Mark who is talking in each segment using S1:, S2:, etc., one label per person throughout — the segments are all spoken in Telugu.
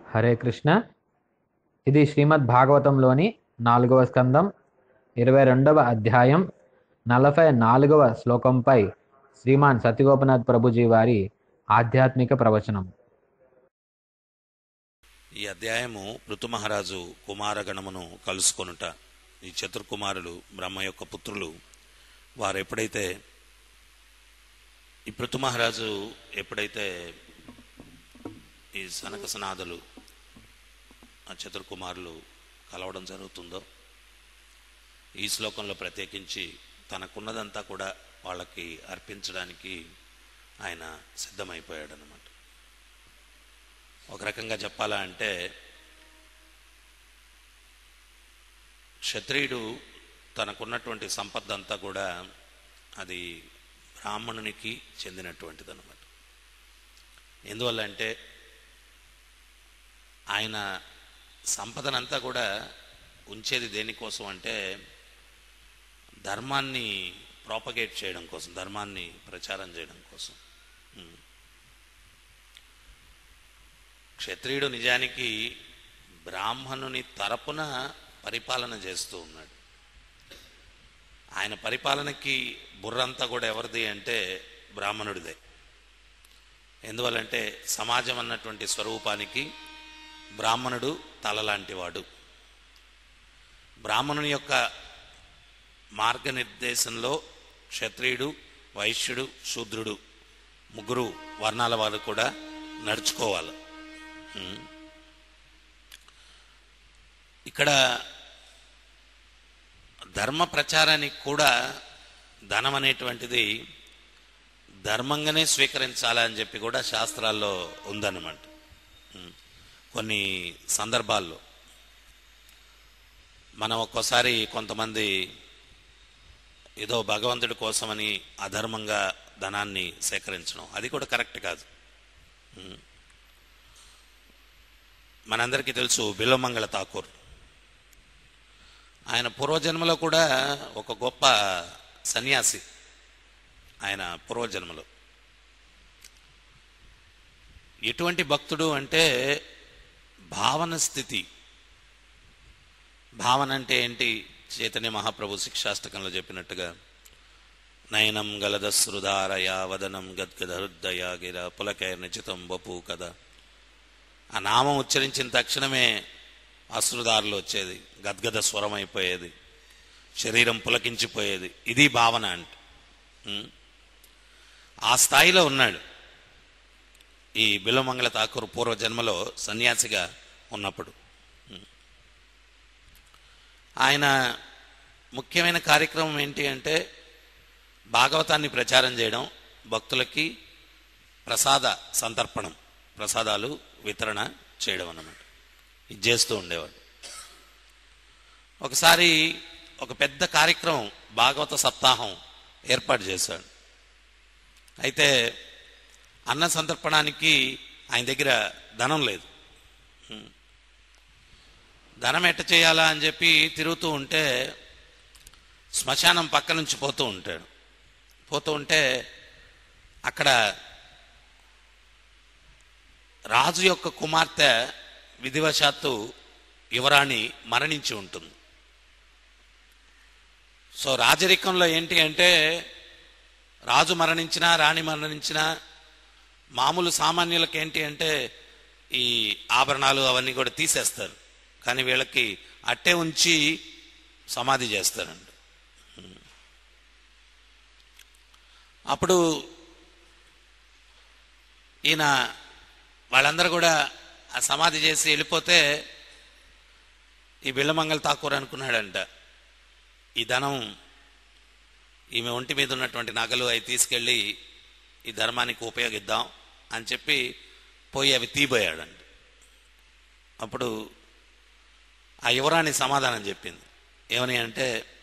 S1: హరే కృష్ణ ఇది శ్రీమద్ భాగవతంలోని నాలుగవ స్కందం ఇరవై రెండవ అధ్యాయం నలభై నాలుగవ శ్లోకంపై శ్రీమాన్ సత్యగోపనాథ్ ప్రభుజీ వారి ఆధ్యాత్మిక ప్రవచనం
S2: ఈ అధ్యాయము మహారాజు కుమారగణమును కలుసుకొనుట ఈ చతుర్కుమారులు బ్రహ్మ యొక్క పుత్రులు వారు ఎప్పుడైతే ఈ మహారాజు ఎప్పుడైతే ఈ సనక సనాదులు ఆ చతుర్కుమారులు కలవడం జరుగుతుందో ఈ శ్లోకంలో ప్రత్యేకించి తనకున్నదంతా కూడా వాళ్ళకి అర్పించడానికి ఆయన సిద్ధమైపోయాడు అనమాట ఒక రకంగా చెప్పాలా అంటే క్షత్రియుడు తనకున్నటువంటి సంపద అంతా కూడా అది బ్రాహ్మణునికి చెందినటువంటిది అనమాట ఎందువల్ల అంటే ఆయన సంపదనంతా కూడా ఉంచేది దేనికోసం అంటే ధర్మాన్ని ప్రాపగేట్ చేయడం కోసం ధర్మాన్ని ప్రచారం చేయడం కోసం ఉమ్. క్షత్రియుడు నిజానికి బ్రాహ్మణుని తరపున పరిపాలన చేస్తూ ఉన్నాడు ఆయన పరిపాలనకి బుర్రంతా కూడా ఎవరిది అంటే బ్రాహ్మణుడిదే ఎందువల్లంటే సమాజం అన్నటువంటి స్వరూపానికి బ్రాహ్మణుడు తలలాంటివాడు బ్రాహ్మణుని యొక్క మార్గనిర్దేశంలో క్షత్రియుడు వైశ్యుడు శూద్రుడు ముగ్గురు వర్ణాల వారు కూడా నడుచుకోవాలి ఉమ్. ఇక్కడ ధర్మ ప్రచారానికి కూడా ధనం అనేటువంటిది ధర్మంగానే స్వీకరించాలని చెప్పి కూడా శాస్త్రాల్లో ఉందన్నమాట ఉమ్. కొన్ని సందర్భాల్లో మనం ఒక్కోసారి కొంతమంది ఏదో భగవంతుడి కోసమని అధర్మంగా ధనాన్ని సేకరించడం అది కూడా కరెక్ట్ కాదు ఉమ్. మనందరికీ తెలుసు బిల్వమంగళ ఠాకూర్ ఆయన పూర్వజన్మలో కూడా ఒక గొప్ప సన్యాసి ఆయన పూర్వజన్మలో ఎటువంటి భక్తుడు అంటే భావన స్థితి భావన అంటే ఏంటి చైతన్య మహాప్రభు శిక్షాష్టకంలో చెప్పినట్టుగా నయనం గలదశ్రుధారయ వదనం గద్గద హృదయ గిర పులకే నిచితం బపు కదా ఆ నామం ఉచ్చరించిన తక్షణమే అశ్రుదారులు వచ్చేది గద్గద స్వరం అయిపోయేది శరీరం పులకించిపోయేది ఇది భావన అంటే ఉం? ఆ స్థాయిలో ఉన్నాడు ఈ బిల్లమంగళ ఠాకూర్ పూర్వ జన్మలో సన్యాసిగా ఉన్నప్పుడు ఉం. ఆయన ముఖ్యమైన కార్యక్రమం ఏంటి అంటే భాగవతాన్ని ప్రచారం చేయడం భక్తులకి ప్రసాద సంతర్పణం ప్రసాదాలు వితరణ చేయడం అన్నమాట ఇది చేస్తూ ఉండేవాడు ఒకసారి ఒక పెద్ద కార్యక్రమం భాగవత సప్తాహం ఏర్పాటు చేశాడు అయితే అన్న సంతర్పణానికి ఆయన దగ్గర ధనం లేదు హ్మ్. ధనం ఎట్ట చేయాలా అని చెప్పి తిరుగుతూ ఉంటే శ్మశానం పక్క నుంచి పోతూ ఉంటాడు పోతూ ఉంటే అక్కడ రాజు యొక్క కుమార్తె విధివశాత్తు యువరాణి మరణించి ఉంటుంది సో రాజరికంలో ఏంటి అంటే రాజు మరణించినా రాణి మరణించినా మామూలు సామాన్యులకు ఏంటి అంటే ఈ ఆభరణాలు అవన్నీ కూడా తీసేస్తారు కానీ వీళ్ళకి అట్టే ఉంచి సమాధి చేస్తారండి అప్పుడు ఈయన వాళ్ళందరూ కూడా ఆ సమాధి చేసి వెళ్ళిపోతే ఈ బిళ్ళమంగళ ఠాకూర్ అనుకున్నాడంట ఈ ధనం ఈమె ఒంటి మీద ఉన్నటువంటి నగలు అవి తీసుకెళ్ళి ఈ ధర్మానికి ఉపయోగిద్దాం అని చెప్పి పోయి అవి తీపోయాడంట అప్పుడు ఆ యువరాణి సమాధానం చెప్పింది ఏమని అంటే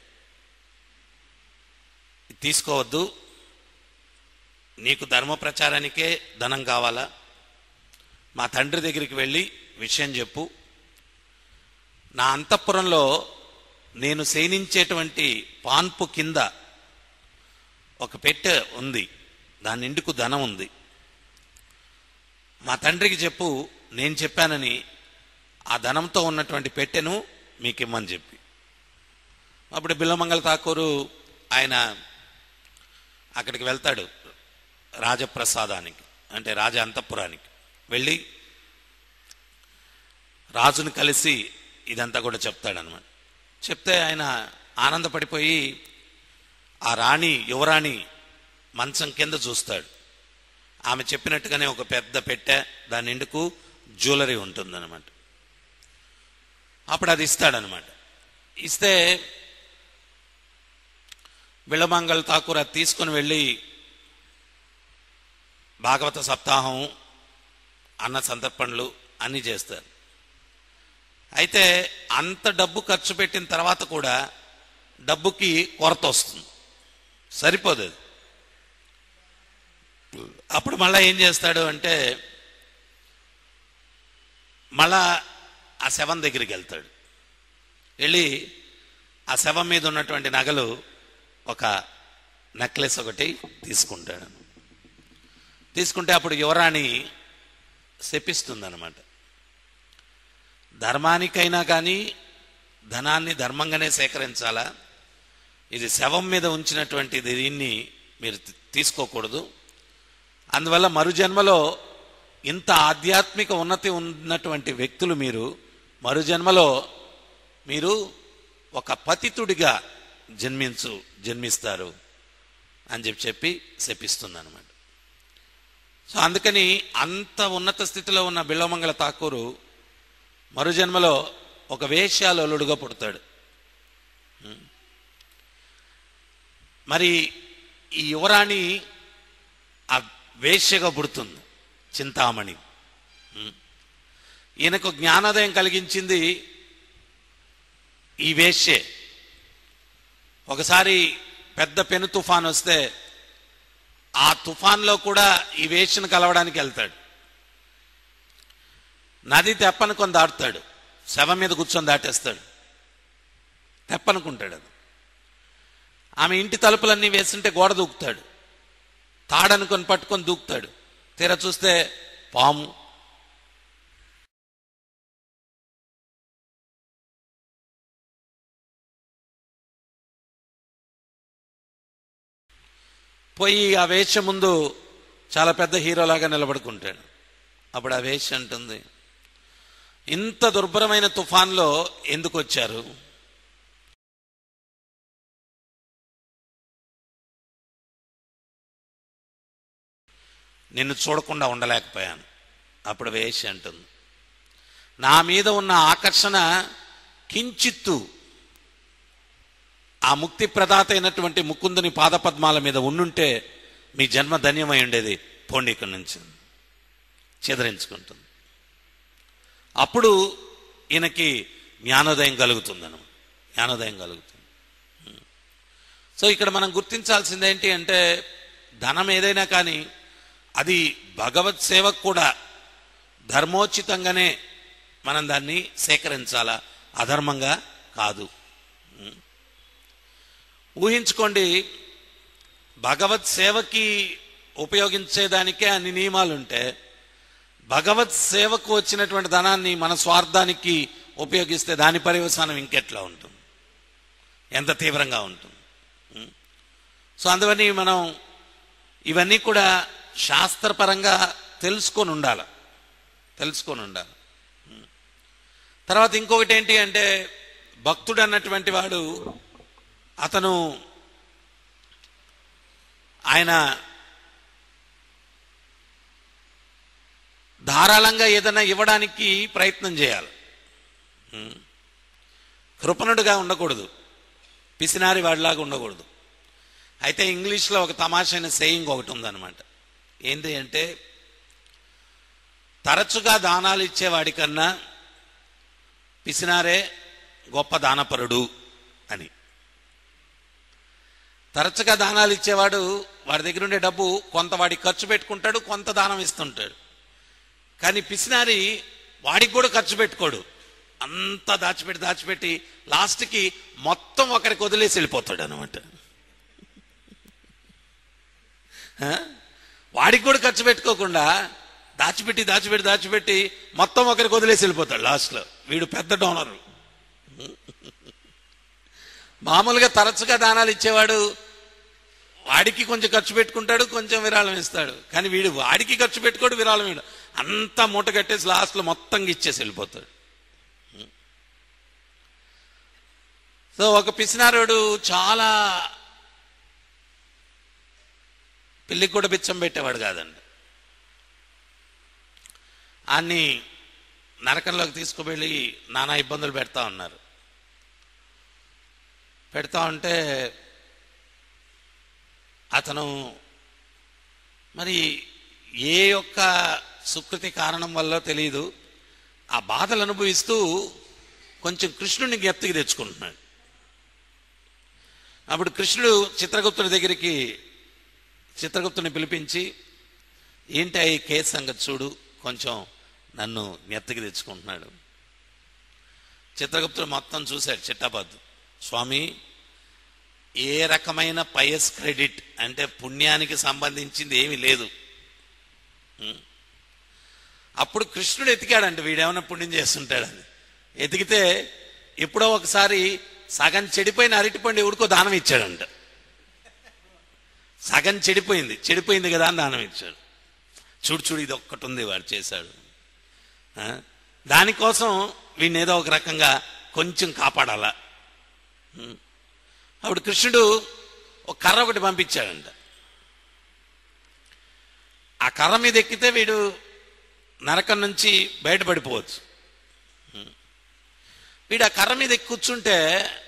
S2: "ఇది తీసుకోవద్దు నీకు ధర్మ ప్రచారానికే ధనం కావాలా మా తండ్రి దగ్గరికి వెళ్ళి విషయం చెప్పు నా అంతఃపురంలో నేను శయనించేటువంటి పాన్పు కింద ఒక పెట్టె ఉంది దాని నిండుకు ధనం ఉంది మా తండ్రికి చెప్పు నేను చెప్పానని ఆ ధనంతో ఉన్నటువంటి పెట్టెను మీకు ఇమ్మని చెప్పి అప్పుడు బిల్లమంగళ ఠాకూరు ఆయన అక్కడికి వెళ్తాడు రాజప్రసాదానికి అంటే రాజ అంతఃపురానికి వెళ్ళి రాజుని కలిసి ఇదంతా కూడా చెప్తాడనమాట చెప్తే ఆయన ఆనందపడిపోయి ఆ రాణి యువరాణి మంచం కింద చూస్తాడు ఆమె చెప్పినట్టుగానే ఒక పెద్ద పెట్టె దాని నిండుకు జ్యువెలరీ ఉంటుందన్నమాట అప్పుడు అది ఇస్తాడనమాట ఇస్తే బిళ్ళమంగళ ఠాకూర్ అది తీసుకుని వెళ్ళి భాగవత సప్తాహం అన్న సంతర్పణలు అన్నీ చేస్తారు అయితే అంత డబ్బు ఖర్చు పెట్టిన తర్వాత కూడా డబ్బుకి కొరత వస్తుంది సరిపోదు అది అప్పుడు మళ్ళా ఏం చేస్తాడు అంటే మళ్ళా ఆ శవం దగ్గరికి వెళ్తాడు వెళ్ళి ఆ శవం మీద ఉన్నటువంటి నగలు ఒక నెక్లెస్ ఒకటి తీసుకుంటాడు తీసుకుంటే అప్పుడు యువరాణి శపిస్తుందన్నమాట ధర్మానికైనా కానీ ధనాన్ని ధర్మంగానే సేకరించాలా ఇది శవం మీద ఉంచినటువంటి దీన్ని మీరు తీ- తీసుకోకూడదు అందువల్ల మరుజన్మలో ఇంత ఆధ్యాత్మిక ఉన్నతి ఉన్నటువంటి వ్యక్తులు మీరు మరుజన్మలో మీరు ఒక పతితుడిగా జన్మించు జన్మిస్తారు అని చెప్పి చెప్పి శపిస్తుంది అనమాట సో అందుకని అంత ఉన్నత స్థితిలో ఉన్న బిల్లమంగళ ఠాకూరు మరుజన్మలో ఒక వేశ్యాలోలుడుగా పుడతాడు ఉం. మరి ఈ యువరాణి ఆ వేశ్యగా పుడుతుంది చింతామణి ఉం. ఈయనకు జ్ఞానోదయం కలిగించింది ఈ వేశ్యే ఒకసారి పెద్ద పెను తుఫాన్ వస్తే ఆ తుఫాన్లో కూడా ఈ వేశ్యను కలవడానికి వెళ్తాడు నది తెప్పనుకొని దాటుతాడు శవం మీద కూర్చొని దాటేస్తాడు తెప్పనుకుంటాడు అది ఆమె ఇంటి తలుపులన్నీ వేస్తుంటే గోడ దూకుతాడు తాడనుకొని పట్టుకొని దూకుతాడు తీర చూస్తే పాము పోయి ఆ వేష ముందు చాలా పెద్ద హీరోలాగా నిలబడుకుంటాడు అప్పుడు ఆ వేష అంటుంది ఇంత దుర్భరమైన తుఫాన్లో ఎందుకు వచ్చారు నిన్ను చూడకుండా ఉండలేకపోయాను అప్పుడు వేష అంటుంది నా మీద ఉన్న ఆకర్షణ కించిత్తు ఆ ముక్తి ప్రదాత అయినటువంటి ముకుందుని పాదపద్మాల మీద ఉండుంటే మీ జన్మ ధన్యమై ఉండేది పోండి ఇక్కడి నుంచి చెదరించుకుంటుంది అప్పుడు ఈయనకి జ్ఞానోదయం కలుగుతుందను జ్ఞానోదయం కలుగుతుంది సో ఇక్కడ మనం గుర్తించాల్సింది ఏంటి అంటే ధనం ఏదైనా కానీ అది భగవత్ సేవకు కూడా ధర్మోచితంగానే మనం దాన్ని సేకరించాలా అధర్మంగా కాదు ఊహించుకోండి భగవత్ సేవకి ఉపయోగించేదానికే అన్ని నియమాలు ఉంటే భగవత్ సేవకు వచ్చినటువంటి ధనాన్ని మన స్వార్థానికి ఉపయోగిస్తే దాని పర్యవసానం ఇంకెట్లా ఉంటుంది ఎంత తీవ్రంగా ఉంటుంది ఉం? సో అందువని మనం ఇవన్నీ కూడా శాస్త్రపరంగా తెలుసుకొని ఉండాలి తెలుసుకొని ఉండాలి ఉం. తర్వాత ఇంకొకటి ఏంటి అంటే భక్తుడు అన్నటువంటి వాడు అతను ఆయన ధారాళంగా ఏదైనా ఇవ్వడానికి ప్రయత్నం చేయాలి ఉం. కృపణుడుగా ఉండకూడదు పిసినారి వాడిలాగా ఉండకూడదు అయితే ఇంగ్లీష్లో ఒక తమాషైన సేయింగ్ ఒకటి ఉందన్నమాట ఏంటి అంటే తరచుగా దానాలు ఇచ్చేవాడి కన్నా పిసినారే గొప్ప దానపరుడు అని తరచుగా దానాలు ఇచ్చేవాడు వాడి దగ్గర ఉండే డబ్బు కొంత వాడికి ఖర్చు పెట్టుకుంటాడు కొంత దానం ఇస్తుంటాడు కానీ పిసినారి వాడికి కూడా ఖర్చు పెట్టుకోడు అంతా దాచిపెట్టి దాచిపెట్టి లాస్ట్కి మొత్తం ఒకరికి వదిలేసి వెళ్ళిపోతాడు అనమాట వాడికి కూడా ఖర్చు పెట్టుకోకుండా దాచిపెట్టి దాచిపెట్టి దాచిపెట్టి మొత్తం ఒకరికి వదిలేసి వెళ్ళిపోతాడు లాస్ట్లో వీడు పెద్ద డోనరు మామూలుగా తరచుగా దానాలు ఇచ్చేవాడు వాడికి కొంచెం ఖర్చు పెట్టుకుంటాడు కొంచెం విరాళం ఇస్తాడు కానీ వీడు వాడికి ఖర్చు పెట్టుకోడు విరాళం వీడు అంతా మూట కట్టేసి లాస్ట్లో మొత్తంగా ఇచ్చేసి వెళ్ళిపోతాడు సో ఒక పిసినారోడు చాలా పెళ్ళికి కూడా బిచ్చం పెట్టేవాడు కాదండి అన్ని నరకంలోకి తీసుకువెళ్ళి నానా ఇబ్బందులు పెడతా ఉన్నారు పెడతా ఉంటే అతను మరి ఏ యొక్క సుకృతి కారణం వల్ల తెలియదు ఆ బాధలు అనుభవిస్తూ కొంచెం కృష్ణుడిని జ్ఞప్తికి తెచ్చుకుంటున్నాడు అప్పుడు కృష్ణుడు చిత్రగుప్తుడి దగ్గరికి చిత్రగుప్తుని పిలిపించి ఏంటి ఈ కేసు సంగతి చూడు కొంచెం నన్ను జ్ఞప్తికి తెచ్చుకుంటున్నాడు చిత్రగుప్తుడు మొత్తం చూశాడు చిట్టాపద్దు స్వామి ఏ రకమైన పయస్ క్రెడిట్ అంటే పుణ్యానికి సంబంధించింది ఏమీ లేదు ఉం. అప్పుడు కృష్ణుడు ఎతికాడంట వీడేమైనా పుణ్యం చేస్తుంటాడని ఎతికితే ఎప్పుడో ఒకసారి సగం చెడిపోయిన అరటిపండు ఎవడికో దానం ఇచ్చాడంట సగం చెడిపోయింది చెడిపోయింది కదా అని దానం ఇచ్చాడు చూడు చూడు ఇది ఒక్కటి ఉంది వాడు చేశాడు ఆ? దానికోసం వీడిని ఏదో ఒక రకంగా కొంచెం కాపాడాలా ఉం. అప్పుడు కృష్ణుడు ఒక కర్ర ఒకటి పంపించాడంట ఆ కర్ర మీద ఎక్కితే వీడు నరకం నుంచి బయటపడిపోవచ్చు ఉం. వీడు ఆ కర్ర మీద ఎక్కి కూర్చుంటే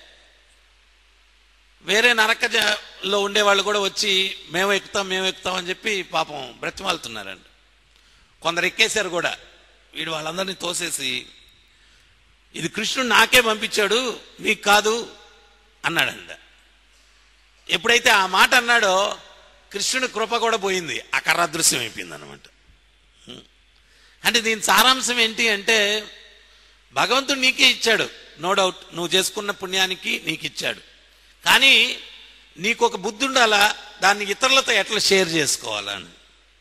S2: వేరే నరక జ- లో ఉండేవాళ్ళు కూడా వచ్చి మేము ఎక్కుతాం మేము ఎక్కుతాం అని చెప్పి పాపం బ్రతిమాలుతున్నారండి కొందరు ఎక్కేశారు కూడా వీడు వాళ్ళందరినీ తోసేసి ఇది కృష్ణుడు నాకే పంపించాడు మీకు కాదు అన్నాడంట ఎప్పుడైతే ఆ మాట అన్నాడో కృష్ణుని కృప కూడా పోయింది ఆ కర్ర అదృశ్యం అయిపోయింది అనమాట అంటే దీని సారాంశం ఏంటి అంటే భగవంతుడు నీకే ఇచ్చాడు నో డౌట్ నువ్వు చేసుకున్న పుణ్యానికి నీకు ఇచ్చాడు కానీ నీకు ఒక బుద్ధి ఉండాలా దాన్ని ఇతరులతో ఎట్లా షేర్ చేసుకోవాలా అని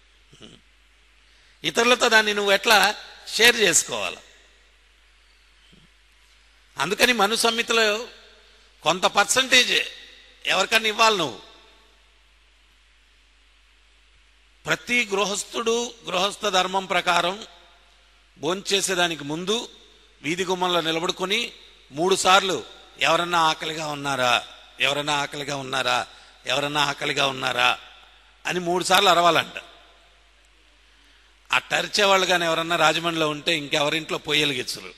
S2: ఇతరులతో దాన్ని నువ్వు ఎట్లా షేర్ చేసుకోవాలా అందుకని మను సంహితలో కొంత పర్సంటేజ్ ఎవరికన్నా ఇవ్వాలి నువ్వు ప్రతి గృహస్థుడు గృహస్థ ధర్మం ప్రకారం భోంచేసేదానికి ముందు వీధి గుమ్మంలో నిలబడుకొని మూడు సార్లు ఎవరన్నా ఆకలిగా ఉన్నారా ఎవరన్నా ఆకలిగా ఉన్నారా ఎవరన్నా ఆకలిగా ఉన్నారా అని మూడు సార్లు అరవాలంట ఆ టరిచేవాళ్ళు కానీ ఎవరన్నా రాజమండ్రిలో ఉంటే ఇంకెవరింట్లో పొయ్యలిగించరు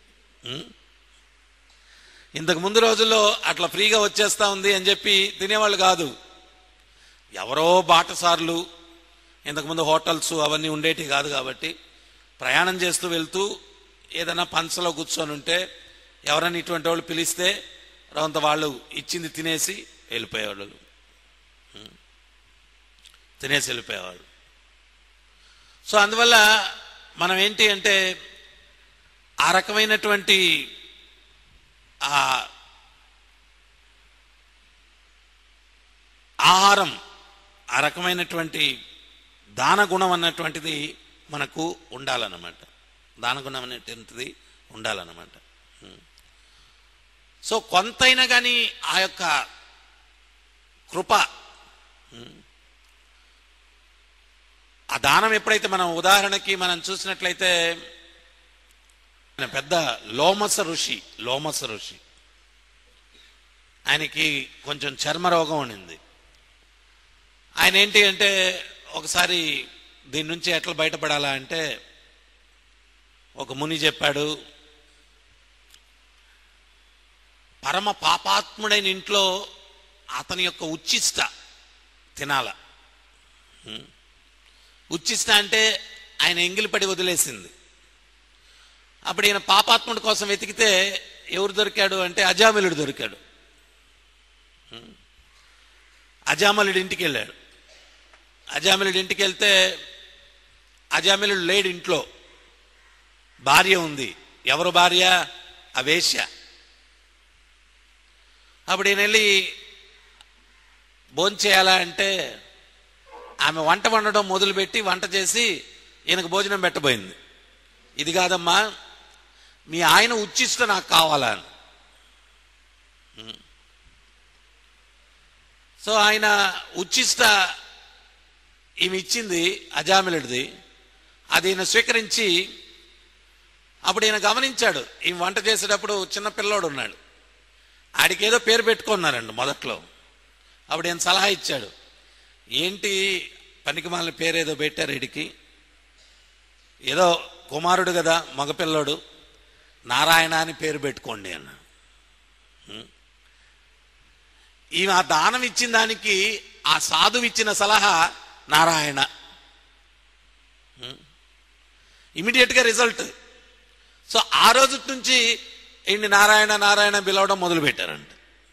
S2: ఇంతకు ముందు రోజుల్లో అట్లా ఫ్రీగా వచ్చేస్తా ఉంది అని చెప్పి తినేవాళ్ళు కాదు ఎవరో బాటసార్లు ఇంతకుముందు హోటల్స్ అవన్నీ ఉండేటి కాదు కాబట్టి ప్రయాణం చేస్తూ వెళ్తూ ఏదైనా పంచలో కూర్చొని ఉంటే ఎవరైనా ఇటువంటి వాళ్ళు పిలిస్తే రవంత వాళ్ళు ఇచ్చింది తినేసి వెళ్ళిపోయేవాళ్ళు ఉం. తినేసి వెళ్ళిపోయేవాళ్ళు సో అందువల్ల మనం ఏంటి అంటే ఆ రకమైనటువంటి ఆ ఆహారం ఆ రకమైనటువంటి దానగుణం అన్నటువంటిది మనకు ఉండాలన్నమాట దానగుణం అనేటువంటిది ఉండాలన్నమాట ఉం. సో కొంతైనా కానీ ఆ యొక్క కృప ఉం. ఆ దానం ఎప్పుడైతే మనం ఉదాహరణకి మనం చూసినట్లయితే ఆయన పెద్ద లోమస ఋషి లోమస ఋషి ఆయనకి కొంచెం చర్మ రోగం ఉండింది ఆయన ఏంటి అంటే ఒకసారి దీని నుంచి ఎట్లా బయటపడాలా అంటే ఒక ముని చెప్పాడు పరమ పాపాత్ముడైన ఇంట్లో అతని యొక్క ఉచ్చిష్ట తినాల హ్మ్. ఉచ్చిష్ట అంటే ఆయన ఎంగిలిపడి వదిలేసింది అప్పుడు ఈయన పాపాత్ముడి కోసం వెతికితే ఎవరు దొరికాడు అంటే అజామిలుడు దొరికాడు హ్మ్. అజామలుడి ఇంటికి వెళ్ళాడు అజామిలుడి ఇంటికి వెళ్తే అజామిలుడు లేడు ఇంట్లో భార్య ఉంది ఎవరు భార్య ఆ వేశ్య అప్పుడు ఈయన వెళ్ళి భోంచేయాలా అంటే ఆమె వంట వండడం మొదలుపెట్టి వంట చేసి ఈయనకు భోజనం పెట్టబోయింది ఇది కాదమ్మా మీ ఆయన ఉచ్చిష్ట నాకు కావాలా అని ఉం. సో ఆయన ఉచ్చిష్ట ఈమె ఇచ్చింది అజామిలుడిది అది ఈయన స్వీకరించి అప్పుడు ఈయన గమనించాడు ఈ వంట చేసేటప్పుడు చిన్న పిల్లోడు ఉన్నాడు ఆడికి ఏదో పేరు పెట్టుకున్నారండి మొదట్లో అప్పుడు ఈయన సలహా ఇచ్చాడు ఏంటి పనికిమాలిన పేరు ఏదో పెట్టారు వీడికి ఏదో కుమారుడు కదా మగపిల్లోడు నారాయణ అని పేరు పెట్టుకోండి అన్న ఈమె ఆ దానం ఇచ్చిన దానికి ఆ సాధువు ఇచ్చిన సలహా నారాయణ ఇమీడియట్గా రిజల్ట్ సో ఆ రోజు నుంచి ఈయన్ని నారాయణ నారాయణ పిలవడం మొదలు పెట్టారంట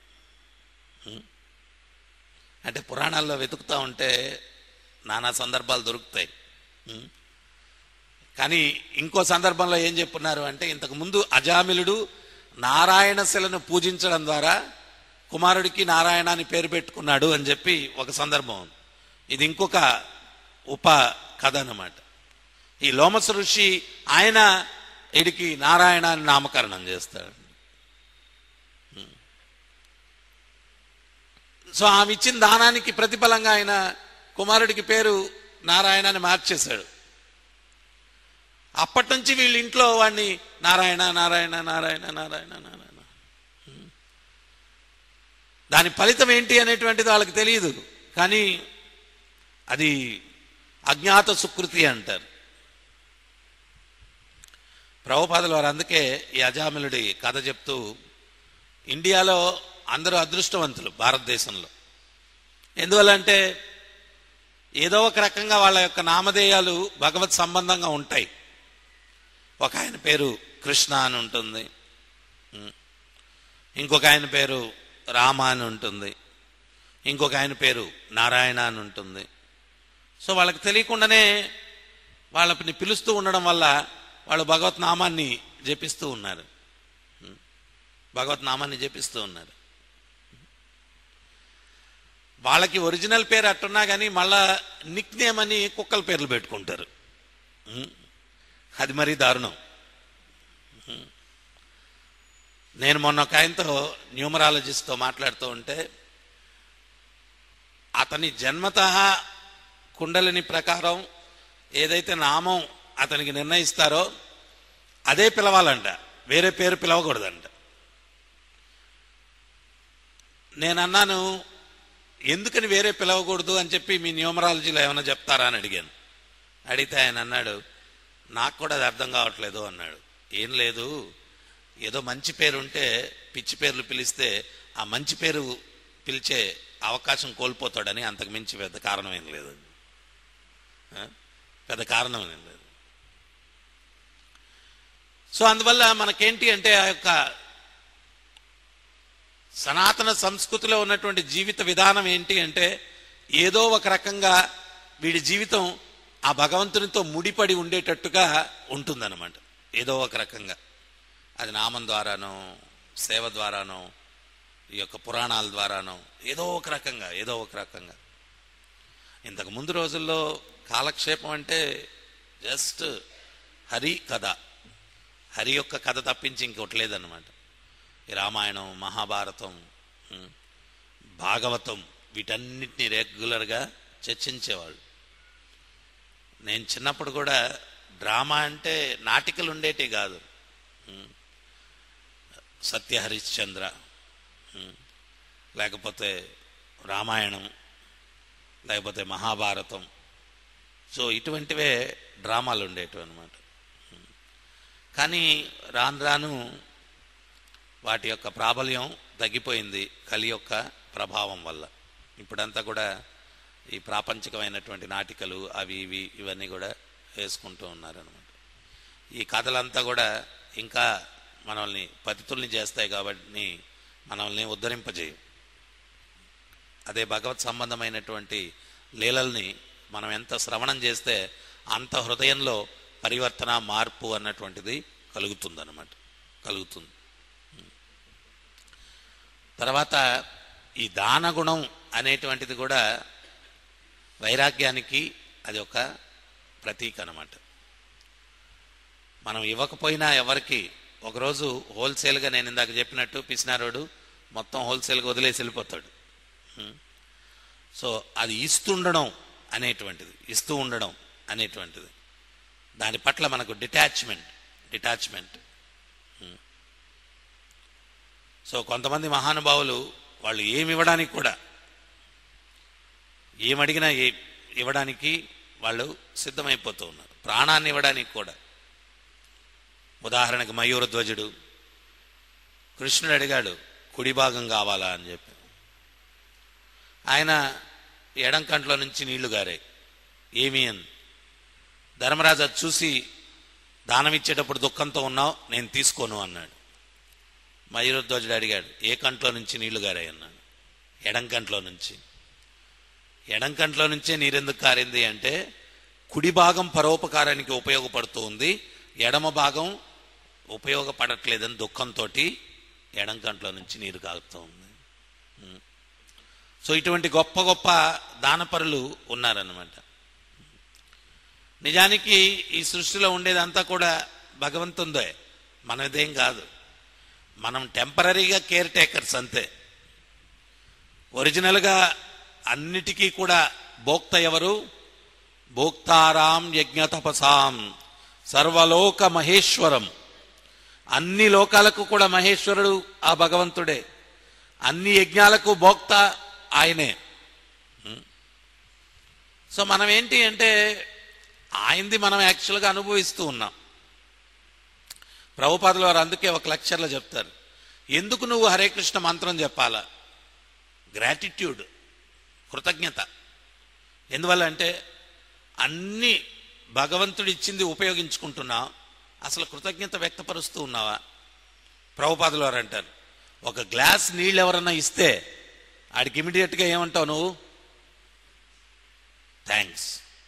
S2: అంటే పురాణాల్లో వెతుకుతా ఉంటే నానా సందర్భాలు దొరుకుతాయి ఉం. కానీ ఇంకో సందర్భంలో ఏం చెప్పున్నారు అంటే ఇంతకు ముందు అజామిలుడు నారాయణ శిలను పూజించడం ద్వారా కుమారుడికి నారాయణ అని పేరు పెట్టుకున్నాడు అని చెప్పి ఒక సందర్భం ఉంది. ఇది ఇంకొక ఉప కథ అన్నమాట ఈ లోమస ఋషి ఆయన వీడికి నారాయణ అని నామకరణం చేస్తాడు సో ఆమె ఇచ్చిన దానానికి ప్రతిఫలంగా ఆయన కుమారుడికి పేరు నారాయణ అని మార్చేశాడు అప్పటి నుంచి వీళ్ళ ఇంట్లో వాడిని నారాయణ నారాయణ నారాయణ నారాయణ నారాయణ దాని ఫలితం ఏంటి అనేటువంటిది వాళ్ళకి తెలియదు కానీ అది అజ్ఞాత సుకృతి అంటారు ప్రభుపాదులు వారు అందుకే ఈ అజామిలుడి కథ చెప్తూ ఇండియాలో అందరూ అదృష్టవంతులు భారతదేశంలో ఎందువల్లంటే ఏదో ఒక రకంగా వాళ్ళ యొక్క నామధేయాలు భగవత్ సంబంధంగా ఉంటాయి ఒక ఆయన పేరు కృష్ణ అని ఉంటుంది ఉం. ఇంకొక ఆయన పేరు రామ అని ఉంటుంది ఇంకొక ఆయన పేరు నారాయణ అని ఉంటుంది సో వాళ్ళకి తెలియకుండానే వాళ్ళని పిలుస్తూ ఉండడం వల్ల వాళ్ళు భగవత్ నామాన్ని జపిస్తూ ఉన్నారు ఉం. భగవత్ నామాన్ని జపిస్తూ ఉన్నారు వాళ్ళకి ఒరిజినల్ పేరు అట్టున్నా కానీ మళ్ళా నిక్ నేమ్ అని కుక్కల పేర్లు పెట్టుకుంటారు ఉం. అది మరీ దారుణం ఉం. నేను మొన్న ఒక ఆయనతో న్యూమరాలజిస్ట్తో మాట్లాడుతూ ఉంటే అతని జన్మత కుండలిని ప్రకారం ఏదైతే నామం అతనికి నిర్ణయిస్తారో అదే పిలవాలంట వేరే పేరు పిలవకూడదంట నేను అన్నాను ఎందుకని వేరే పిలవకూడదు అని చెప్పి మీ న్యూమరాలజీలో ఏమైనా చెప్తారా అని అడిగాను అడిగితే ఆయన అన్నాడు నాకు కూడా అది అర్థం కావట్లేదు అన్నాడు ఏం లేదు ఏదో మంచి పేరు ఉంటే పిచ్చి పేర్లు పిలిస్తే ఆ మంచి పేరు పిలిచే అవకాశం కోల్పోతాడని అంతకు మించి పెద్ద కారణం ఏం లేదు ఆ? పెద్ద కారణం ఏం లేదు సో అందువల్ల మనకేంటి అంటే ఆ యొక్క సనాతన సంస్కృతిలో ఉన్నటువంటి జీవిత విధానం ఏంటి అంటే ఏదో ఒక రకంగా వీడి జీవితం ఆ భగవంతునితో ముడిపడి ఉండేటట్టుగా ఉంటుందన్నమాట ఏదో ఒక రకంగా అది నామం ద్వారానో సేవ ద్వారానో ఈ యొక్క పురాణాల ద్వారానో ఏదో ఒక రకంగా ఏదో ఒక రకంగా ఇంతకు ముందు రోజుల్లో కాలక్షేపం అంటే జస్ట్ హరి కథ హరి యొక్క కథ తప్పించి ఇంకోటి లేదన్నమాట ఈ రామాయణం మహాభారతం ఉం, భాగవతం వీటన్నిటిని రెగ్యులర్గా చర్చించేవాళ్ళు నేను చిన్నప్పుడు కూడా డ్రామా అంటే నాటికలు ఉండేటి కాదు ఉం. సత్య హరిశ్చంద్ర ఉం. లేకపోతే రామాయణం లేకపోతే మహాభారతం సో ఇటువంటివే డ్రామాలు ఉండేటివి అనమాట కానీ రాను రాను వాటి యొక్క ప్రాబల్యం తగ్గిపోయింది కలి యొక్క ప్రభావం వల్ల ఇప్పుడంతా కూడా ఈ ప్రాపంచికమైనటువంటి నాటికలు అవి ఇవి ఇవన్నీ కూడా వేసుకుంటూ ఉన్నారనమాట ఈ కథలంతా కూడా ఇంకా మనల్ని పతితుల్ని చేస్తాయి కాబట్టి మనల్ని ఉద్ధరింపజేయం అదే భగవత్ సంబంధమైనటువంటి లీలల్ని మనం ఎంత శ్రవణం చేస్తే అంత హృదయంలో పరివర్తన మార్పు అన్నటువంటిది కలుగుతుందన్నమాట కలుగుతుంది తర్వాత ఈ దానగుణం అనేటువంటిది కూడా వైరాగ్యానికి అది ఒక ప్రతీక అన్నమాట మనం ఇవ్వకపోయినా ఎవరికి ఒకరోజు హోల్సేల్గా నేను ఇందాక చెప్పినట్టు పిసినారోడు మొత్తం హోల్సేల్గా వదిలేసి వెళ్ళిపోతాడు ఉం. సో అది ఇస్తుండడం అనేటువంటిది ఇస్తూ ఉండడం అనేటువంటిది దాని పట్ల మనకు డిటాచ్మెంట్ డిటాచ్మెంట్ సో కొంతమంది మహానుభావులు వాళ్ళు ఏమి ఇవ్వడానికి కూడా ఏమడిగినా ఏ ఇవ్వడానికి వాళ్ళు సిద్ధమైపోతూ ఉన్నారు ప్రాణాన్ని ఇవ్వడానికి కూడా ఉదాహరణకు మయూరధ్వజుడు కృష్ణుడు అడిగాడు కుడి భాగం కావాలా అని చెప్పి ఆయన ఎడం కంట్లో నుంచి నీళ్లు గారాయి ఏమి అని ధర్మరాజు అది చూసి దానం ఇచ్చేటప్పుడు దుఃఖంతో ఉన్నావు నేను తీసుకోను అన్నాడు మయూరధ్వజుడు అడిగాడు ఏ కంట్లో నుంచి నీళ్లు గారాయి అన్నాడు ఎడం కంట్లో నుంచి ఎడం కంట్లో నుంచే నీరెందుకు కారింది అంటే కుడి భాగం పరోపకారానికి ఉపయోగపడుతూ ఉంది ఎడమ భాగం ఉపయోగపడట్లేదని దుఃఖంతో ఎడం కంట్లో నుంచి నీరు కాగుతూ ఉంది ఉం. సో ఇటువంటి గొప్ప గొప్ప దానపరులు ఉన్నారన్నమాట నిజానికి ఈ సృష్టిలో ఉండేదంతా కూడా భగవంతుందే మనదేం కాదు మనం టెంపరీగా కేర్ టేకర్స్ అంతే ఒరిజినల్గా అన్నిటికీ కూడా భోక్త ఎవరు భోక్తారాం యజ్ఞ తపసాం సర్వలోక మహేశ్వరం అన్ని లోకాలకు కూడా మహేశ్వరుడు ఆ భగవంతుడే అన్ని యజ్ఞాలకు భోక్త ఆయనే ఉం. సో మనం ఏంటి అంటే ఆయనది మనం యాక్చువల్గా అనుభవిస్తూ ఉన్నాం ప్రభుపాదుల వారు అందుకే ఒక లెక్చర్లో చెప్తారు ఎందుకు నువ్వు హరే కృష్ణ మంత్రం చెప్పాలా గ్రాటిట్యూడ్ కృతజ్ఞత ఎందువల్ల అంటే అన్ని భగవంతుడు ఇచ్చింది ఉపయోగించుకుంటున్నావు అసలు కృతజ్ఞత వ్యక్తపరుస్తూ ఉన్నావా ప్రభుపాదులు వారు అంటారు ఒక గ్లాస్ నీళ్ళు ఎవరన్నా ఇస్తే ఆడికి ఇమీడియట్గా ఏమంటావు నువ్వు థ్యాంక్స్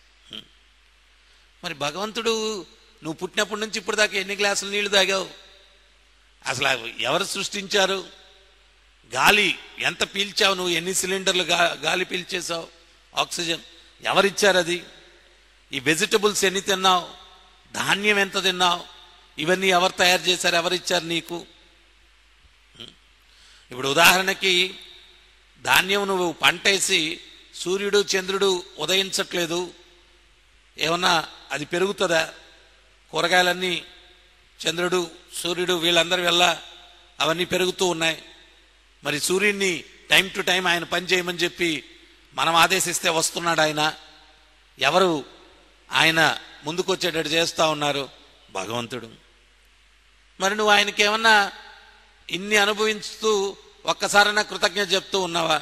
S2: మరి భగవంతుడు నువ్వు పుట్టినప్పటి నుంచి ఇప్పుడు దాకా ఎన్ని గ్లాసులు నీళ్లు తాగావు అసలు అవి ఎవరు సృష్టించారు గాలి ఎంత పీల్చావు నువ్వు ఎన్ని సిలిండర్లు గా- గాలి పీల్చేసావు ఆక్సిజన్ ఎవరిచ్చారు అది ఈ వెజిటబుల్స్ ఎన్ని తిన్నావు ధాన్యం ఎంత తిన్నావు ఇవన్నీ ఎవరు తయారు చేశారు ఎవరిచ్చారు నీకు ఉం? ఇప్పుడు ఉదాహరణకి ధాన్యం నువ్వు పంటేసి సూర్యుడు చంద్రుడు ఉదయించట్లేదు ఏమన్నా అది పెరుగుతుందా కూరగాయలన్నీ చంద్రుడు సూర్యుడు వీళ్ళందరి వల్ల అవన్నీ పెరుగుతూ ఉన్నాయి మరి సూర్యుడిని టైం టు టైం ఆయన పని చేయమని చెప్పి మనం ఆదేశిస్తే వస్తున్నాడు ఆయన ఎవరు ఆయన ముందుకొచ్చేటట్టు చేస్తా ఉన్నారు భగవంతుడు మరి నువ్వు ఆయనకి ఏమన్నా ఇన్ని అనుభవించుతూ ఒక్కసారైనా కృతజ్ఞత చెప్తూ ఉన్నావా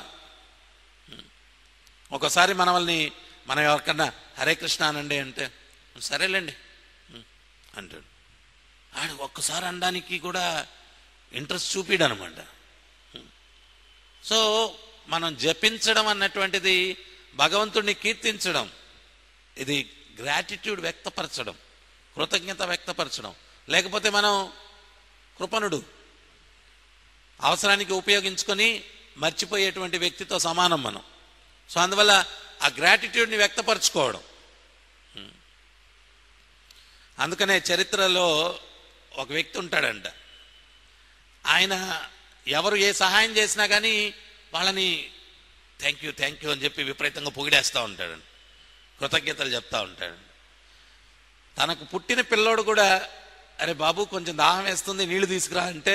S2: ఒకసారి మనల్ని మనం ఎవరికన్నా హరే కృష్ణ అనండి అంటే సరేలేండి ఉం, అంటాడు ఆడు ఒక్కసారి అనడానికి కూడా ఇంట్రెస్ట్ చూపిడు అనమాట సో మనం జపించడం అన్నటువంటిది భగవంతుడిని కీర్తించడం ఇది గ్రాటిట్యూడ్ వ్యక్తపరచడం కృతజ్ఞత వ్యక్తపరచడం లేకపోతే మనం కృపణుడు అవసరానికి ఉపయోగించుకొని మర్చిపోయేటువంటి వ్యక్తితో సమానం మనం సో అందువల్ల ఆ గ్రాటిట్యూడ్ని వ్యక్తపరచుకోవడం ఉం. అందుకనే చరిత్రలో ఒక వ్యక్తి ఉంటాడంట ఆయన ఎవరు ఏ సహాయం చేసినా కానీ వాళ్ళని థ్యాంక్ యూ థ్యాంక్ యూ అని చెప్పి విపరీతంగా పొగిడేస్తూ ఉంటాడండి కృతజ్ఞతలు చెప్తా ఉంటాడు తనకు పుట్టిన పిల్లోడు కూడా అరే బాబు కొంచెం దాహం వేస్తుంది నీళ్లు తీసుకురా అంటే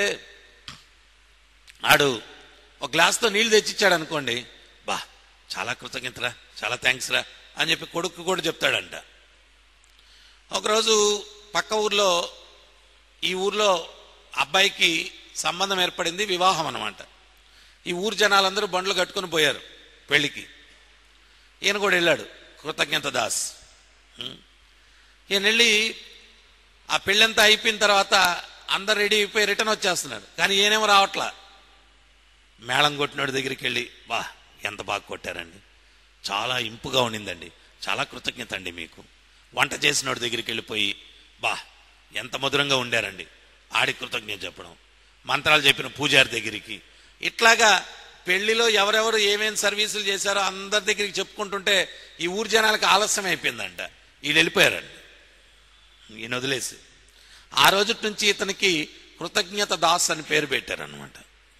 S2: ఆడు ఒక గ్లాస్తో నీళ్లు తెచ్చిచ్చాడు అనుకోండి బా చాలా కృతజ్ఞతరా చాలా థ్యాంక్స్ రా అని చెప్పి కొడుకు కూడా చెప్తాడంట ఒకరోజు పక్క ఊర్లో ఈ ఊర్లో అబ్బాయికి సంబంధం ఏర్పడింది వివాహం అన్నమాట ఈ ఊరు జనాలందరూ బండ్లు కట్టుకొని పోయారు పెళ్లికి ఈయన కూడా వెళ్ళాడు కృతజ్ఞత దాస్ ఉం. ఈయన వెళ్ళి ఆ పెళ్ళంతా అయిపోయిన తర్వాత అందరు రెడీ అయిపోయి రిటర్న్ వచ్చేస్తున్నాడు కానీ ఈయనేమో రావట్లా మేళం కొట్టినోడి దగ్గరికి వెళ్ళి వా ఎంత బాగా కొట్టారండి చాలా ఇంపుగా ఉండిందండి చాలా కృతజ్ఞత అండి మీకు వంట చేసినోడి దగ్గరికి వెళ్ళిపోయి బా ఎంత మధురంగా ఉండారండి ఆడి కృతజ్ఞత చెప్పడం మంత్రాలు చెప్పిన పూజారి దగ్గరికి ఇట్లాగా పెళ్లిలో ఎవరెవరు ఏమేం సర్వీసులు చేశారో అందరి దగ్గరికి చెప్పుకుంటుంటే ఈ ఊరు జనాలకు ఆలస్యం అయిపోయిందంట వీళ్ళు వెళ్ళిపోయారండి ఈయన వదిలేసి ఆ రోజు నుంచి ఇతనికి కృతజ్ఞత దాస్ అని పేరు పెట్టారనమాట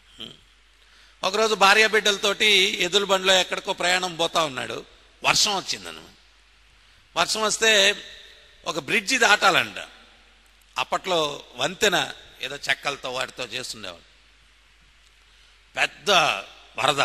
S2: ఒకరోజు భార్య బిడ్డలతోటి ఎదురు బండిలో ఎక్కడికో ప్రయాణం పోతా ఉన్నాడు వర్షం వచ్చిందనమాట వర్షం వస్తే ఒక బ్రిడ్జి దాటాలంట అప్పట్లో వంతెన ఏదో చెక్కలతో వాటితో చేస్తుండేవాడు పెద్ద వరద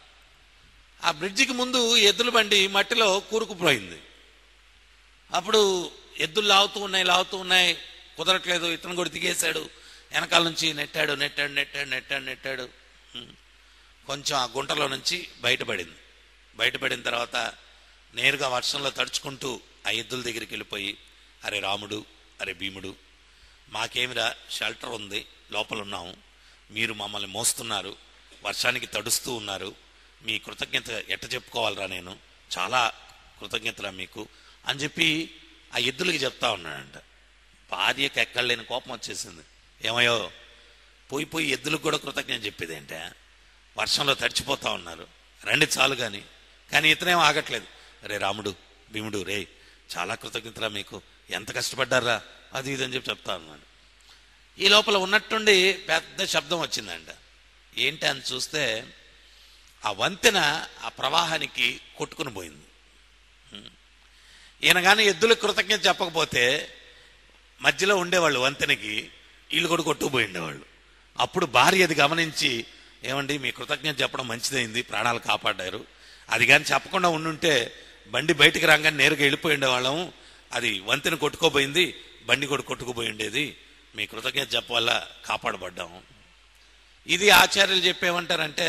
S2: ఆ బ్రిడ్జికి ముందు ఎద్దుల బండి మట్టిలో కూరుకుపోయింది అప్పుడు ఎద్దులు లాగుతూ ఉన్నాయి లాగుతూ ఉన్నాయి కుదరట్లేదు ఇతను కూడా దిగేశాడు వెనకాల నుంచి నెట్టాడు నెట్టాడు నెట్టాడు నెట్టాడు నెట్టాడు హ్మ్. కొంచెం ఆ గుంటలో నుంచి బయటపడింది బయటపడిన తర్వాత నేరుగా వర్షంలో తడుచుకుంటూ ఆ ఎద్దుల దగ్గరికి వెళ్ళిపోయి అరే రాముడు అరే భీముడు మాకేమిరా షెల్టర్ ఉంది లోపల ఉన్నాము మీరు మమ్మల్ని మోస్తున్నారు వర్షానికి తడుస్తూ ఉన్నారు మీ కృతజ్ఞత ఎట్ట చెప్పుకోవాలరా నేను చాలా కృతజ్ఞతరా మీకు అని చెప్పి ఆ ఎద్దులకి చెప్తా ఉన్నాడంట భార్యకి ఎక్కడలేని కోపం వచ్చేసింది ఏమయ్యో పోయి పోయి ఎద్దులకు కూడా కృతజ్ఞత చెప్పేది ఏంటే వర్షంలో తడిచిపోతా ఉన్నారు రండి చాలు కానీ కానీ ఇతనేం ఆగట్లేదు రే రాముడు భీముడు రే చాలా కృతజ్ఞతరా మీకు ఎంత కష్టపడ్డారా అది ఇది అని చెప్పి చెప్తా ఉన్నాను ఈ లోపల ఉన్నట్టుండి పెద్ద శబ్దం వచ్చిందంట ఏంటి అని చూస్తే ఆ వంతెన ఆ ప్రవాహానికి కొట్టుకుని పోయింది హ్మ్. ఈయన కానీ ఎద్దుల కృతజ్ఞత చెప్పకపోతే మధ్యలో ఉండేవాళ్ళు వంతెనకి వీళ్ళు కూడా కొట్టుకుపోయి ఉండేవాళ్ళు అప్పుడు భార్య అది గమనించి ఏమండి మీ కృతజ్ఞత చెప్పడం మంచిదైంది ప్రాణాలు కాపాడారు అది కానీ చెప్పకుండా ఉండుంటే బండి బయటికి రాగానే నేరుగా వెళ్ళిపోయి ఉండేవాళ్ళం అది వంతెన కొట్టుకోపోయింది బండి కూడా కొట్టుకుపోయి ఉండేది మీ కృతజ్ఞత చెప్పవల్ల కాపాడబడ్డాము ఇది ఆచార్యులు చెప్పేమంటారంటే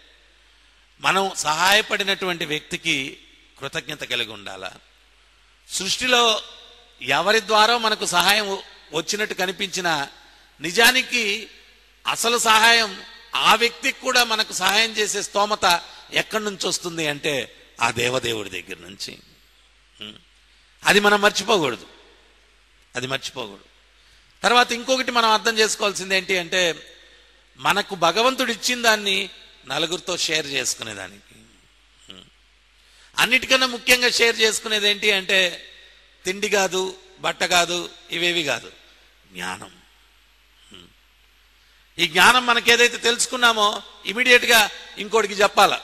S2: మనం సహాయపడినటువంటి వ్యక్తికి కృతజ్ఞత కలిగి ఉండాలా సృష్టిలో ఎవరి ద్వారా మనకు సహాయం వచ్చినట్టు కనిపించినా నిజానికి అసలు సహాయం ఆ వ్యక్తికి కూడా మనకు సహాయం చేసే స్తోమత ఎక్కడి నుంచి వస్తుంది అంటే ఆ దేవదేవుడి దగ్గర నుంచి ఉం. అది మనం మర్చిపోకూడదు అది మర్చిపోకూడదు తర్వాత ఇంకొకటి మనం అర్థం చేసుకోవాల్సింది ఏంటి అంటే మనకు భగవంతుడు ఇచ్చిన దాన్ని నలుగురితో షేర్ చేసుకునేదానికి ఉం. అన్నిటికన్నా ముఖ్యంగా షేర్ చేసుకునేది ఏంటి అంటే తిండి కాదు బట్ట కాదు ఇవేవి కాదు జ్ఞానం ఉం. ఈ జ్ఞానం మనకి ఏదైతే తెలుసుకున్నామో ఇమీడియట్ గా ఇంకోటికి చెప్పాల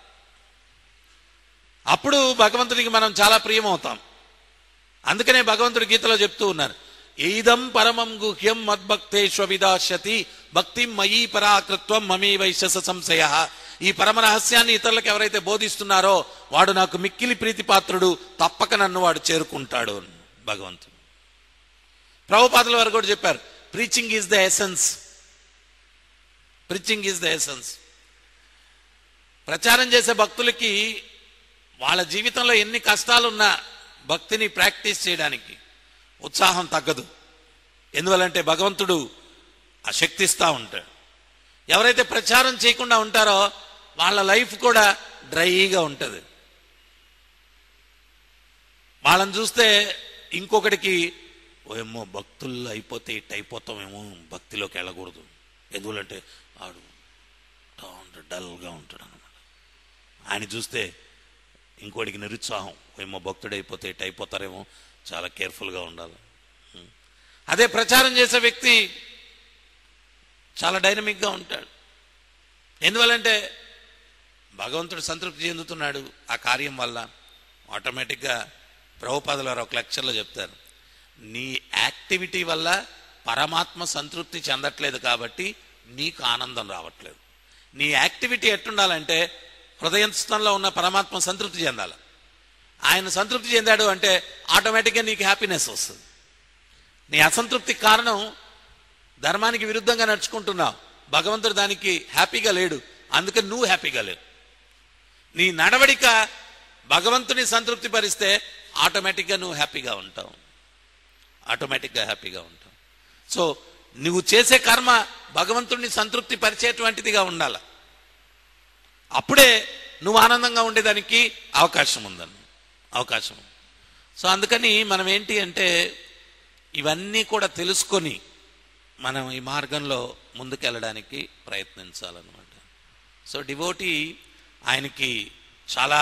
S2: అప్పుడు భగవంతునికి మనం చాలా ప్రియమవుతాం అందుకనే భగవంతుడు గీతలో చెప్తూ ఉన్నారు ఈదం పరమం గుహ్యం మద్భక్తేష్విదాశతి భక్తి మయీ పరాకృత్వం మమీ వైశస సంశయ ఈ పరమ రహస్యాన్ని ఇతరులకు ఎవరైతే బోధిస్తున్నారో వాడు నాకు మిక్కిలి ప్రీతిపాత్రుడు తప్పక నన్ను వాడు చేరుకుంటాడు అని భగవంతుడు ప్రభుపాదుల వారు కూడా చెప్పారు preaching is the essence preaching is the essence ప్రచారం చేసే భక్తులకి వాళ్ళ జీవితంలో ఎన్ని కష్టాలున్నా భక్తిని ప్రాక్టీస్ చేయడానికి ఉత్సాహం తగ్గదు ఎందువలంటే భగవంతుడు ఆ శక్తి ఇస్తా ఉంటాడు ఎవరైతే ప్రచారం చేయకుండా ఉంటారో వాళ్ళ లైఫ్ కూడా డ్రైగా ఉంటుంది వాళ్ళని చూస్తే ఇంకొకటికి ఏమో భక్తుల్లో అయిపోతే ఇట్ అయిపోతామేమో భక్తిలోకి వెళ్ళకూడదు ఎందువలంటే ఆడు డల్గా ఉంటాడు అనమాట ఆయన చూస్తే ఇంకోటికి నిరుత్సాహం ఏమో భక్తుడు అయిపోతే ఇట్ అయిపోతారేమో చాలా కేర్ఫుల్గా ఉండాలి ఉం. అదే ప్రచారం చేసే వ్యక్తి చాలా డైనమిక్గా ఉంటాడు ఎందువల్లంటే భగవంతుడు సంతృప్తి చెందుతున్నాడు ఆ కార్యం వల్ల ఆటోమేటిక్గా ప్రభుపాదుల వారు ఒక లెక్చర్లో చెప్తారు నీ యాక్టివిటీ వల్ల పరమాత్మ సంతృప్తి చెందట్లేదు కాబట్టి నీకు ఆనందం రావట్లేదు నీ యాక్టివిటీ ఎట్టుండాలంటే హృదయస్థంలో ఉన్న పరమాత్మ సంతృప్తి చెందాలి ఆయన సంతృప్తి చెందాడు అంటే ఆటోమేటిక్గా నీకు హ్యాపీనెస్ వస్తుంది నీ అసంతృప్తికి కారణం ధర్మానికి విరుద్ధంగా నడుచుకుంటున్నావు భగవంతుడు దానికి హ్యాపీగా లేడు అందుకని నువ్వు హ్యాపీగా లేవు నీ నడవడిక భగవంతుని సంతృప్తి పరిస్తే ఆటోమేటిక్గా నువ్వు హ్యాపీగా ఉంటావు ఆటోమేటిక్గా హ్యాపీగా ఉంటావు సో నువ్వు చేసే కర్మ భగవంతుడిని సంతృప్తి పరిచేటువంటిదిగా ఉండాలి అప్పుడే నువ్వు ఆనందంగా ఉండేదానికి అవకాశం ఉందన్న అవకాశం ఉంది. సో అందుకని మనం ఏంటి అంటే ఇవన్నీ కూడా తెలుసుకొని మనం ఈ మార్గంలో ముందుకెళ్ళడానికి ప్రయత్నించాలన్నమాట సో డివోటీ ఆయనకి చాలా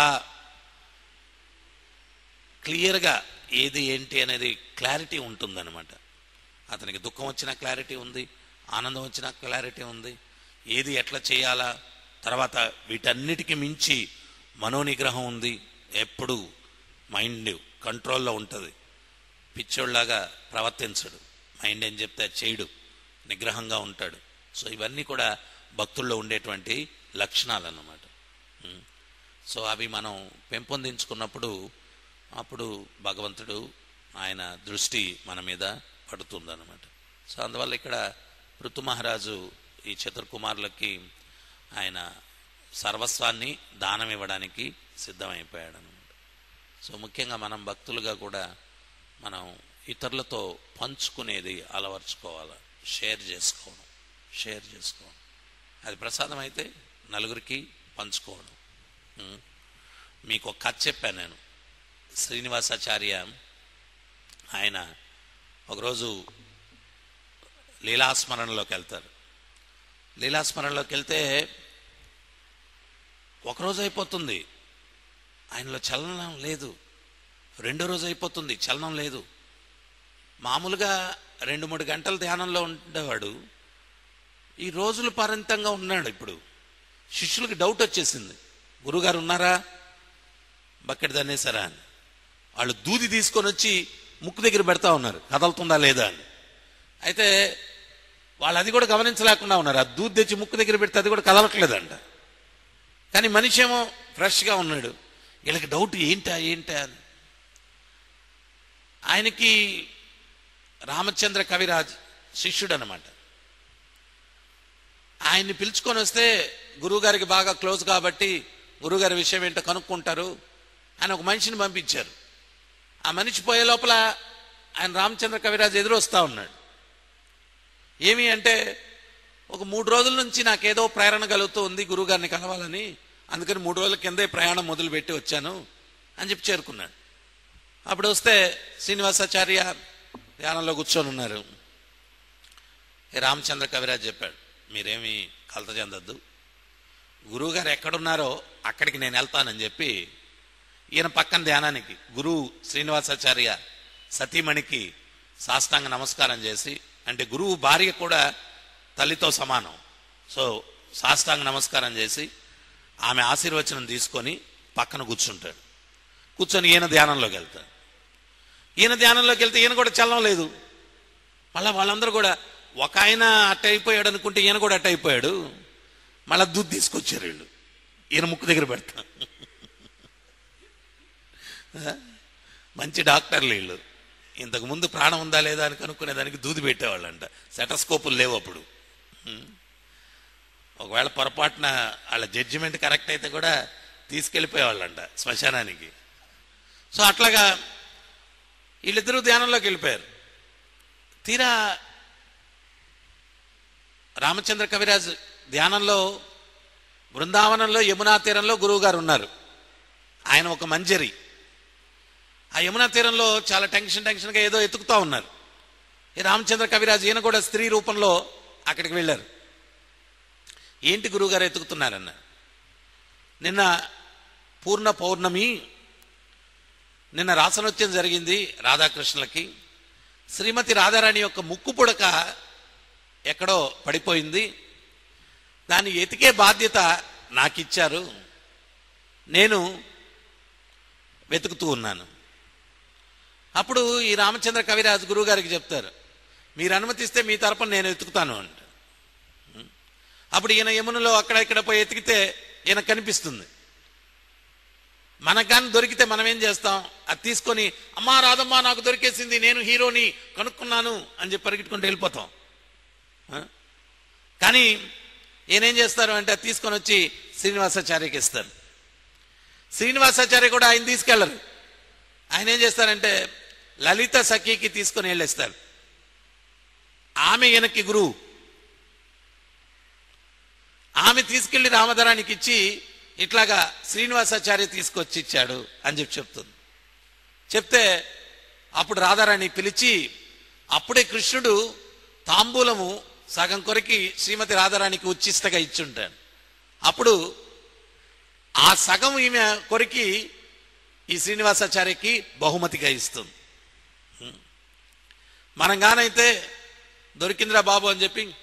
S2: క్లియర్గా ఏది ఏంటి అనేది క్లారిటీ ఉంటుందన్నమాట అతనికి దుఃఖం వచ్చిన క్లారిటీ ఉంది ఆనందం వచ్చినా క్లారిటీ ఉంది ఏది ఎట్లా చేయాలా తర్వాత వీటన్నిటికీ మించి మనోనిగ్రహం ఉంది ఎప్పుడు మైండ్ కంట్రోల్లో ఉంటుంది పిచ్చోళ్ళలాగా ప్రవర్తించడు మైండ్ ఏం చెప్తే అది చేయడు నిగ్రహంగా ఉంటాడు సో ఇవన్నీ కూడా భక్తుల్లో ఉండేటువంటి లక్షణాలు అన్నమాట ఉం. సో అవి మనం పెంపొందించుకున్నప్పుడు అప్పుడు భగవంతుడు ఆయన దృష్టి మన మీద పడుతుందన్నమాట సో అందువల్ల ఇక్కడ పృథు మహారాజు ఈ చతుర్కుమారులకి ఆయన సర్వస్వాన్ని దానం ఇవ్వడానికి సిద్ధమైపోయాడు అనమాట సో ముఖ్యంగా మనం భక్తులుగా కూడా మనం ఇతరులతో పంచుకునేది అలవర్చుకోవాలి షేర్ చేసుకోవడం షేర్ చేసుకోవడం అది ప్రసాదం అయితే నలుగురికి పంచుకోవడం ఉం. మీకు ఒక కథ చెప్పాను నేను శ్రీనివాసాచార్య ఆయన ఒకరోజు లీలాస్మరణలోకి వెళ్తారు లీలాస్మరణలోకి వెళ్తే ఒకరోజు అయిపోతుంది ఆయనలో చలనం లేదు రెండో రోజు అయిపోతుంది చలనం లేదు మామూలుగా రెండు మూడు గంటల ధ్యానంలో ఉండేవాడు ఈ రోజులు పరంతంగా ఉన్నాడు ఇప్పుడు శిష్యులకి డౌట్ వచ్చేసింది గురుగారు ఉన్నారా బకెట్ దన్నేసారా అని వాళ్ళు దూది తీసుకొని వచ్చి ముక్కు దగ్గర పెడతా ఉన్నారు కదలుతుందా లేదా అని అయితే వాళ్ళు అది కూడా గమనించలేకుండా ఉన్నారు ఆ దూది తెచ్చి ముక్కు దగ్గర పెడితే అది కూడా కదలట్లేదంట కానీ మనిషి ఏమో ఫ్రెష్గా ఉన్నాడు వీళ్ళకి డౌట్ ఏంటా ఏంటా అని ఆయనకి రామచంద్ర కవిరాజ్ శిష్యుడు అనమాట ఆయన్ని పిలుచుకొని వస్తే గురువుగారికి బాగా క్లోజ్ కాబట్టి గురువుగారి విషయం ఏంటో కనుక్కుంటారు ఆయన ఒక మనిషిని పంపించారు ఆ మనిషి పోయే లోపల ఆయన రామచంద్ర కవిరాజ్ ఎదురొస్తా ఉన్నాడు ఏమి అంటే ఒక మూడు రోజుల నుంచి నాకేదో ప్రేరణ కలుగుతూ ఉంది గురువుగారిని కలవాలని అందుకని మూడు రోజుల కిందే ప్రయాణం మొదలుపెట్టి వచ్చాను అని చెప్పి చేరుకున్నాడు అప్పుడు వస్తే శ్రీనివాసాచార్య ధ్యానంలో కూర్చొని ఉన్నారు ఈ రామచంద్ర కవిరాజ్ చెప్పాడు మీరేమి కలత చెందొద్దు గురువుగారు ఎక్కడున్నారో అక్కడికి నేను వెళ్తానని చెప్పి ఈయన పక్కన ధ్యానానికి గురువు శ్రీనివాసాచార్య సతీమణికి సాష్టాంగ నమస్కారం చేసి అంటే గురువు భార్య కూడా తల్లితో సమానం సో సాష్టాంగ నమస్కారం చేసి ఆమె ఆశీర్వచనం తీసుకొని పక్కన కూర్చుంటాడు కూర్చొని ఈయన ధ్యానంలోకి వెళ్తాడు ఈయన ధ్యానంలోకి వెళ్తే ఈయన కూడా చల్లం లేదు మళ్ళీ వాళ్ళందరూ కూడా ఒక ఆయన అట్ట అయిపోయాడు అనుకుంటే ఈయన కూడా అట్ట అయిపోయాడు మళ్ళీ దుద్దు తీసుకొచ్చారు వీళ్ళు ఈయన ముక్కు దగ్గర పెడతా మంచి డాక్టర్లు వీళ్ళు ఇంతకు ముందు ప్రాణం ఉందా లేదా అని కనుక్కునే దానికి దూది పెట్టేవాళ్ళంట సెటస్కోపులు లేవు అప్పుడు ఉం. ఒకవేళ పొరపాటున వాళ్ళ జడ్జిమెంట్ కరెక్ట్ అయితే కూడా తీసుకెళ్ళిపోయేవాళ్ళంట శ్మశానానికి సో అట్లాగా వీళ్ళిద్దరూ ధ్యానంలోకి వెళ్ళిపోయారు తీరా రామచంద్ర కవిరాజ్ ధ్యానంలో బృందావనంలో యమునా తీరంలో గురువు గారు ఉన్నారు ఆయన ఒక మంజరి ఆ యమునా తీరంలో చాలా టెన్షన్ టెన్షన్గా ఏదో ఎతుకుతా ఉన్నారు ఈ రామచంద్ర కవిరాజ్ ఈయన కూడా స్త్రీ రూపంలో అక్కడికి వెళ్ళారు ఏంటి గురువుగారు ఎతుకుతున్నారన్న నిన్న పూర్ణ పౌర్ణమి నిన్న రాసనోత్యం జరిగింది రాధాకృష్ణులకి శ్రీమతి రాధారాణి యొక్క ముక్కు పుడక ఎక్కడో పడిపోయింది దాన్ని ఎతికే బాధ్యత నాకిచ్చారు నేను వెతుకుతూ ఉన్నాను అప్పుడు ఈ రామచంద్ర కవిరాజు గురువు గారికి చెప్తారు మీరు అనుమతిస్తే మీ తరపున నేను వెతుకుతాను అంట అప్పుడు ఈయన యమునలో అక్కడ ఇక్కడ పోయి ఎతికితే ఈయన కనిపిస్తుంది మనకు కానీ దొరికితే మనం ఏం చేస్తాం అది తీసుకొని అమ్మా రాదమ్మా నాకు దొరికేసింది నేను హీరోని కనుక్కున్నాను అని చెప్పి పరిగెట్టుకుంటూ వెళ్ళిపోతాం ఆ? కానీ ఈయనేం చేస్తారు అంటే అది తీసుకొని వచ్చి శ్రీనివాసాచార్యకి ఇస్తారు శ్రీనివాసాచార్య కూడా ఆయన తీసుకెళ్లరు ఆయన ఏం చేస్తారంటే లలిత సఖీకి తీసుకొని వెళ్ళేస్తారు ఆమె ఈయనకి గురువు ఆమె తీసుకెళ్లి రామధరానికి ఇచ్చి ఇట్లాగా శ్రీనివాసాచార్య తీసుకొచ్చి ఇచ్చాడు అని చెప్పి చెప్తుంది చెప్తే అప్పుడు రాధారాణి పిలిచి అప్పుడే కృష్ణుడు తాంబూలము సగం కొరికి శ్రీమతి రాధారాణికి ఉచ్చిస్తగా ఇచ్చుంటాడు అప్పుడు ఆ సగం ఈమె కొరికి ఈ శ్రీనివాసాచార్యకి బహుమతిగా ఇస్తుంది మనం గానైతే దొరికిందిరా బాబు అని చెప్పి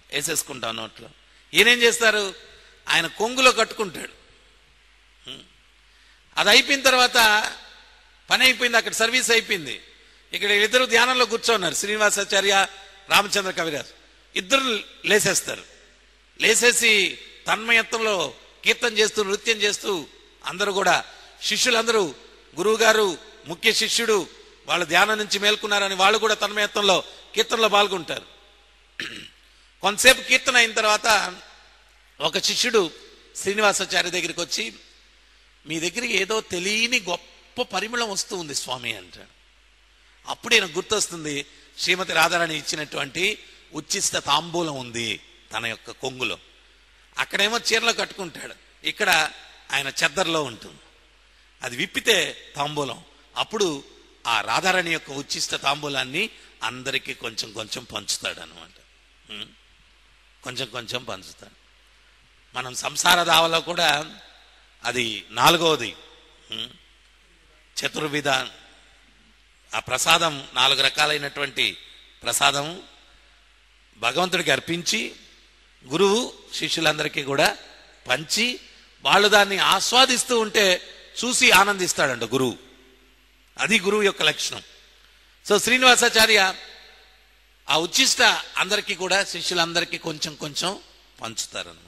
S2: వేసేసుకుంటాం నోట్లో ఈయనేం చేస్తారు ఆయన కొంగులో కట్టుకుంటాడు ఉం. అది అయిపోయిన తర్వాత పని అయిపోయింది అక్కడ సర్వీస్ అయిపోయింది ఇక్కడ ఇద్దరు ధ్యానంలో కూర్చోన్నారు శ్రీనివాసాచార్య రామచంద్ర కవిరాజ్ ఇద్దరు లేసేస్తారు లేసేసి తన్మయత్వంలో కీర్తన చేస్తూ నృత్యం చేస్తూ అందరూ కూడా శిష్యులందరూ గురువు గారు ముఖ్య శిష్యుడు వాళ్ళు ధ్యానం నుంచి మేల్కొన్నారని వాళ్ళు కూడా తన్మయత్వంలో కీర్తనలో పాల్గొంటారు కొంతసేపు కీర్తన అయిన తర్వాత ఒక శిష్యుడు శ్రీనివాసాచార్య దగ్గరికి వచ్చి మీ దగ్గరికి ఏదో తెలియని గొప్ప పరిమళం వస్తూ ఉంది స్వామి అంటాడు అప్పుడు ఈయన గుర్తొస్తుంది శ్రీమతి రాధారాణి ఇచ్చినటువంటి ఉచ్చిష్ట తాంబూలం ఉంది తన యొక్క కొంగులో అక్కడేమో చీరలో కట్టుకుంటాడు ఇక్కడ ఆయన చెద్దర్లో ఉంటుంది అది విప్పితే తాంబూలం అప్పుడు ఆ రాధారాణి యొక్క ఉచ్చిష్ట తాంబూలాన్ని అందరికీ కొంచెం కొంచెం పంచుతాడు అనమాట కొంచెం కొంచెం పంచుతాడు మనం సంసార దావలో కూడా అది నాలుగవది ఉం? చతుర్విధ ఆ ప్రసాదం నాలుగు రకాలైనటువంటి ప్రసాదం భగవంతుడికి అర్పించి గురువు శిష్యులందరికీ కూడా పంచి వాళ్ళు దాన్ని ఆస్వాదిస్తూ ఉంటే చూసి ఆనందిస్తాడంట గురువు అది గురువు యొక్క లక్షణం సో శ్రీనివాసాచార్య ఆ ఉచ్చిష్ట అందరికీ కూడా శిష్యులందరికీ కొంచెం కొంచెం పంచుతారనమాట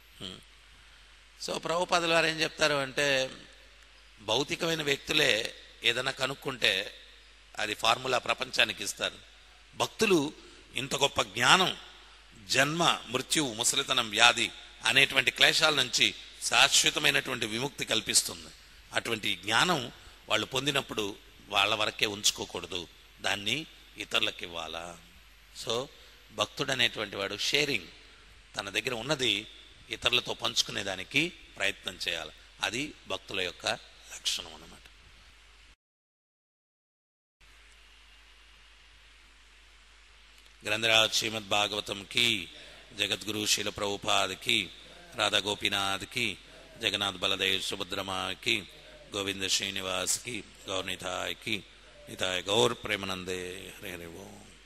S2: సో ప్రభుపాదుల వారు ఏం చెప్తారు అంటే భౌతికమైన వ్యక్తులే ఏదైనా కనుక్కుంటే అది ఫార్ములా ప్రపంచానికి ఇస్తారు భక్తులు ఇంత గొప్ప జ్ఞానం జన్మ మృత్యువు ముసలితనం వ్యాధి అనేటువంటి క్లేశాల నుంచి శాశ్వతమైనటువంటి విముక్తి కల్పిస్తుంది అటువంటి జ్ఞానం వాళ్ళు పొందినప్పుడు వాళ్ళ వరకే ఉంచుకోకూడదు దాన్ని ఇతరులకు ఇవ్వాలా సో భక్తుడు అనేటువంటి వాడు షేరింగ్ తన దగ్గర ఉన్నది ఇతరులతో పంచుకునేదానికి ప్రయత్నం చేయాలి అది భక్తుల యొక్క లక్షణం అన్నమాట గ్రంథరాజ్ శ్రీమద్ భాగవతం కి జగద్గురు శీల ప్రభుపాద్ కి రాధా గోపీనాథ్ కి జగన్నాథ్ బలదేవ్ సుభద్రమా కి గోవింద శ్రీనివాస్ కి గౌర్ నితాయ్ కి నితాయ్ గౌర్ ప్రేమనందే హరి హరి ఓం